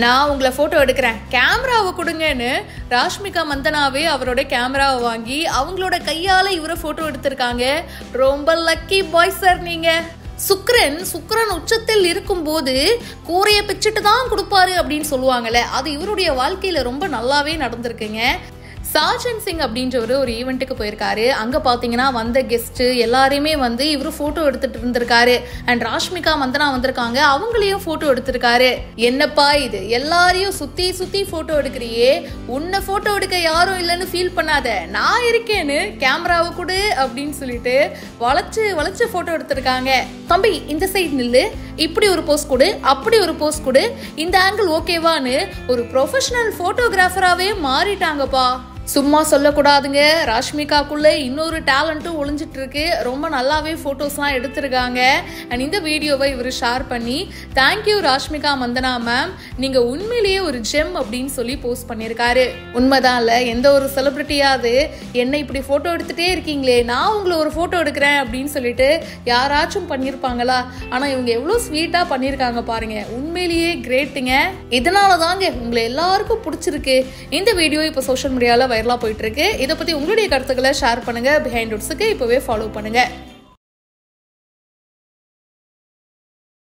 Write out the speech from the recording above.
நான் உங்களை ஃபோட்டோ எடுக்கிறேன் கேமராவை கொடுங்கன்னு ராஷ்மிகா மந்தனாவே அவரோட கேமராவை வாங்கி அவங்களோட கையால் இவரை ஃபோட்டோ எடுத்திருக்காங்க ரொம்ப லக்கி பாய் சார் நீங்கள் சுக்ரன் சுக்ரன் உச்சத்தில் இருக்கும்போது கூரையை பிச்சுட்டு தான் கொடுப்பாரு அப்படின்னு சொல்லுவாங்கல்ல அது இவருடைய வாழ்க்கையில் ரொம்ப நல்லாவே நடந்திருக்குங்க சாஜன் சிங் அப்படின்றவர் ஒரு ஈவெண்ட்டுக்கு போயிருக்காரு அங்கே பார்த்தீங்கன்னா வந்த கெஸ்ட்டு எல்லாரையுமே வந்து இவர் ஃபோட்டோ எடுத்துட்டு இருந்திருக்காரு அண்ட் ராஷ்மிகா மந்தனா வந்திருக்காங்க அவங்களையும் ஃபோட்டோ எடுத்திருக்காரு என்னப்பா இது எல்லாரையும் சுற்றி சுற்றி ஃபோட்டோ எடுக்கிறியே உன்னை ஃபோட்டோ எடுக்க யாரும் இல்லைன்னு ஃபீல் பண்ணாத நான் இருக்கேன்னு கேமராவை கொடு அப்படின்னு சொல்லிட்டு வளைச்சு வளைச்சு ஃபோட்டோ எடுத்திருக்காங்க தம்பி இந்த சைடு நில்லு இப்படி ஒரு போஸ்ட் கொடு அப்படி ஒரு போஸ்ட் கொடு இந்த ஆங்கிள் ஓகேவான்னு ஒரு ப்ரொஃபஷனல் ஃபோட்டோகிராஃபராகவே மாறிட்டாங்கப்பா சும்மா சொல்லக்கூடாதுங்க ராஷ்மிகாக்குள்ள இன்னொரு டேலண்ட்டும் ஒளிஞ்சிட்டு இருக்கு ரொம்ப நல்லாவே ஃபோட்டோஸ்லாம் எடுத்திருக்காங்க அண்ட் இந்த வீடியோவை இவர் ஷேர் பண்ணி தேங்க்யூ ராஷ்மிகா மந்தனா மேம் நீங்கள் உண்மையிலேயே ஒரு ஜெம் அப்படின்னு சொல்லி போஸ்ட் பண்ணியிருக்காரு உண்மைதான் இல்லை எந்த ஒரு செலிப்ரிட்டியாவது என்னை இப்படி ஃபோட்டோ எடுத்துகிட்டே இருக்கீங்களே நான் உங்களை ஒரு ஃபோட்டோ எடுக்கிறேன் அப்படின்னு சொல்லிட்டு யாராச்சும் பண்ணியிருப்பாங்களா ஆனால் இவங்க எவ்வளோ ஸ்வீட்டாக பண்ணியிருக்காங்க பாருங்க உண்மையிலேயே கிரேட்டுங்க இதனால தாங்க உங்களை எல்லாருக்கும் பிடிச்சிருக்கு இந்த வீடியோ இப்போ சோஷியல் மீடியாவில் வைரலாக போயிட்டு இருக்கு இதை பற்றி உங்களுடைய கருத்துக்களை ஷேர் பண்ணுங்க பிஹைண்ட் உட்ஸுக்கு இப்போவே ஃபாலோ பண்ணுங்க